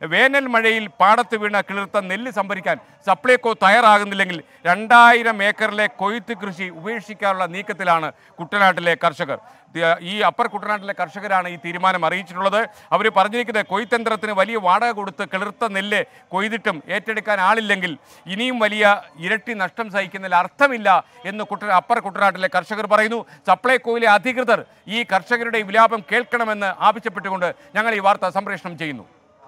വേനൽ മഴയിൽ പാടത്ത് വീണ കിളിർത്ത നെല്ല് സംഭരിക്കാൻ സപ്ലൈകോ തയ്യാറാകുന്നില്ലെങ്കിൽ രണ്ടായിരം ഏക്കറിലെ കൊയ്ത്ത് കൃഷി ഉപേക്ഷിക്കാനുള്ള നീക്കത്തിലാണ് കുട്ടനാട്ടിലെ കർഷകർ ദ- ഈ അപ്പർ കുട്ടനാട്ടിലെ കർഷകരാണ് ഈ തീരുമാനം അറിയിച്ചിട്ടുള്ളത് അവർ പറഞ്ഞിരിക്കുന്നത് കൊയ്ത്തന്ത്രത്തിന് വലിയ വാടക കൊടുത്ത് കിളിർത്ത നെല്ല് കൊയ്തിട്ടും ഏറ്റെടുക്കാൻ ആളില്ലെങ്കിൽ ഇനിയും വലിയ ഇരട്ടി നഷ്ടം സഹിക്കുന്നതിൽ അർത്ഥമില്ല എന്ന് കുട്ട അപ്പർ കുട്ടനാട്ടിലെ കർഷകർ പറയുന്നു സപ്ലൈകോയിലെ അധികൃതർ ഈ കർഷകരുടെ വിലാപം കേൾക്കണമെന്ന് ആവശ്യപ്പെട്ടുകൊണ്ട് ഞങ്ങൾ ഈ വാർത്ത സംപ്രേഷണം ചെയ്യുന്നു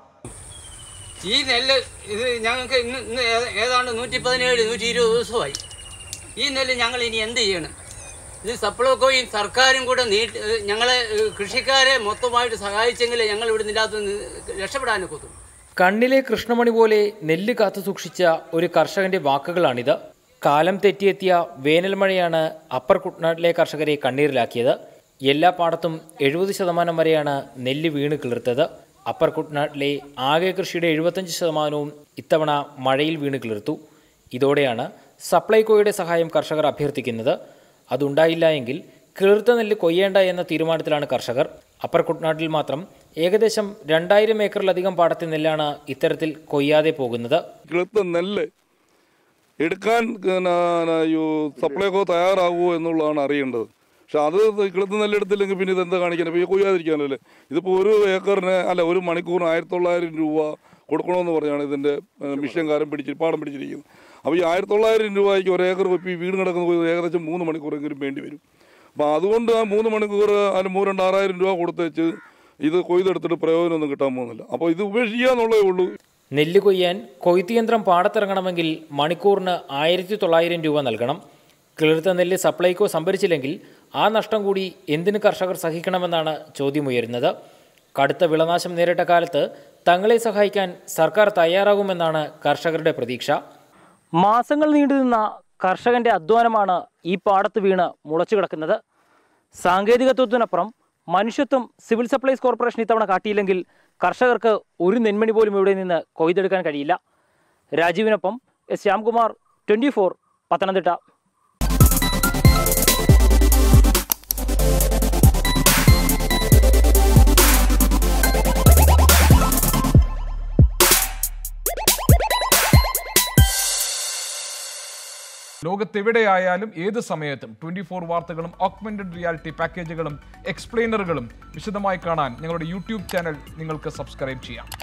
ഈ നെല്ല് ഇത് ഞങ്ങൾക്ക് ഇന്ന് ഇന്ന് ഏ- ഏതാണ്ട് നൂറ്റി പതിനേഴ് നൂറ്റി ഇരുപത് ദിവസമായി ഈ നെല്ല് ഞങ്ങൾ ഇനി എന്ത് ചെയ്യണം ഇത് സപ്ലൈകോയും സർക്കാരും കൂടെ നീട്ടി ഏ, ഞങ്ങളെ ഏ, കൃഷിക്കാരെ മൊത്തമായിട്ട് സഹായിച്ചെങ്കിലേ ഞങ്ങൾ ഇവിടെ നിന്നകത്ത് നിന്ന് രക്ഷപ്പെടാനൊക്കത്തു കണ്ണിലെ കൃഷ്ണമണി പോലെ നെല്ല് കാത്തു സൂക്ഷിച്ച ഒരു കർഷകന്റെ വാക്കുകളാണിത് കാലം തെറ്റിയെത്തിയ വേനൽ മഴയാണ് അപ്പർ കുട്ടനാട്ടിലെ കർഷകരെ കണ്ണീരിലാക്കിയത് എല്ലാ പാടത്തും എഴുപത് ശതമാനം വരെയാണ് നെല്ല് വീണ് കിളിർത്തത് അപ്പർ കുട്ടനാട്ടിലെ ആകെ കൃഷിയുടെ എഴുപത്തഞ്ച് ശതമാനവും ഇത്തവണ മഴയിൽ വീണ് കിളിർത്തു ഇതോടെയാണ് സപ്ലൈകോയുടെ സഹായം കർഷകർ അഭ്യർത്ഥിക്കുന്നത് അതുണ്ടായില്ല എങ്കിൽ കിളിർത്ത നെല്ല് കൊയ്യേണ്ട എന്ന തീരുമാനത്തിലാണ് കർഷകർ അപ്പർ കുട്ടനാട്ടിൽ മാത്രം ഏകദേശം രണ്ടായിരം ഏക്കറിലധികം പാടത്തെ നെല്ലാണ് ഇത്തരത്തിൽ കൊയ്യാതെ പോകുന്നത് കിളുത്ത നെല്ല് എടുക്കാൻ പിന്നെ, ഈ സപ്ലൈകോ തയ്യാറാകുമോ എന്നുള്ളതാണ് അറിയേണ്ടത് പക്ഷെ അത് കിളുത്ത നെല്ല് എടുത്തില്ലെങ്കിൽ പിന്നെ ഇതെന്താ കാണിക്കാൻ ഇപ്പോൾ ഈ കൊയ്യാതിരിക്കാനല്ലേ ഇതിപ്പോൾ ഒരു ഏക്കറിന് അല്ല ഒരു മണിക്കൂറിന് ആയിരത്തി തൊള്ളായിരം രൂപ കൊടുക്കണമെന്ന് പറഞ്ഞാണ് ഇതിൻ്റെ മിഷ്യൻകാരൻ പിടിച്ച് പാടം പിടിച്ചിരിക്കുന്നത് അപ്പോൾ ഈ ആയിരത്തി തൊള്ളായിരം രൂപയ്ക്ക് ഒരു ഏക്കർ ഇപ്പോൾ ഈ വീട് കിടക്കുന്ന കൊയ്ത് ഏകദേശം മൂന്ന് മണിക്കൂറെങ്കിലും വേണ്ടി വരും അപ്പോൾ അതുകൊണ്ട് ആ മൂന്ന് മണിക്കൂർ അതിന് മൂന്ന് രണ്ട് ആറായിരം രൂപ കൊടുത്തേച്ച് ഇത് കൊയ്തെടുത്തിട്ട് പ്രയോജനമൊന്നും കിട്ടാൻ പോകുന്നില്ല അപ്പോൾ ഇത് ഉപേക്ഷിക്കുക എന്നുള്ളതേ ഉള്ളൂ നെല്ല് കൊയ്യാൻ കൊയ്ത്ത് യന്ത്രം പാടത്തിറങ്ങണമെങ്കിൽ മണിക്കൂറിന് ആയിരത്തി തൊള്ളായിരം രൂപ നൽകണം കിളിർത്ത നെല്ല് സപ്ലൈകോ സംഭരിച്ചില്ലെങ്കിൽ ആ നഷ്ടം കൂടി എന്തിന് കർഷകർ സഹിക്കണമെന്നാണ് ചോദ്യമുയരുന്നത് കടുത്ത വിളനാശം നേരിട്ട കാലത്ത് തങ്ങളെ സഹായിക്കാൻ സർക്കാർ തയ്യാറാകുമെന്നാണ് കർഷകരുടെ പ്രതീക്ഷ മാസങ്ങൾ നീണ്ടുനിന്ന കർഷകന്റെ അധ്വാനമാണ് ഈ പാടത്ത് വീണ് മുളച്ചു കിടക്കുന്നത് സാങ്കേതികത്വത്തിനപ്പുറം മനുഷ്യത്വം സിവിൽ സപ്ലൈസ് കോർപ്പറേഷൻ ഇത്തവണ കാട്ടിയില്ലെങ്കിൽ കർഷകർക്ക് ഒരു നെന്മണി പോലും ഇവിടെ നിന്ന് കൊയ്തെടുക്കാൻ കഴിയില്ല രാജീവിനൊപ്പം S Shyamkumar twenty four Pathanamthitta ലോകത്തെവിടെയായാലും ഏത് സമയത്തും ട്വന്റി ഫോർ വാർത്തകളും ഓഗ്മെന്റഡ് റിയാലിറ്റി പാക്കേജുകളും എക്സ്പ്ലെയിനറുകളും വിശദമായി കാണാൻ ഞങ്ങളുടെ യൂട്യൂബ് ചാനൽ നിങ്ങൾക്ക് സബ്സ്ക്രൈബ് ചെയ്യാം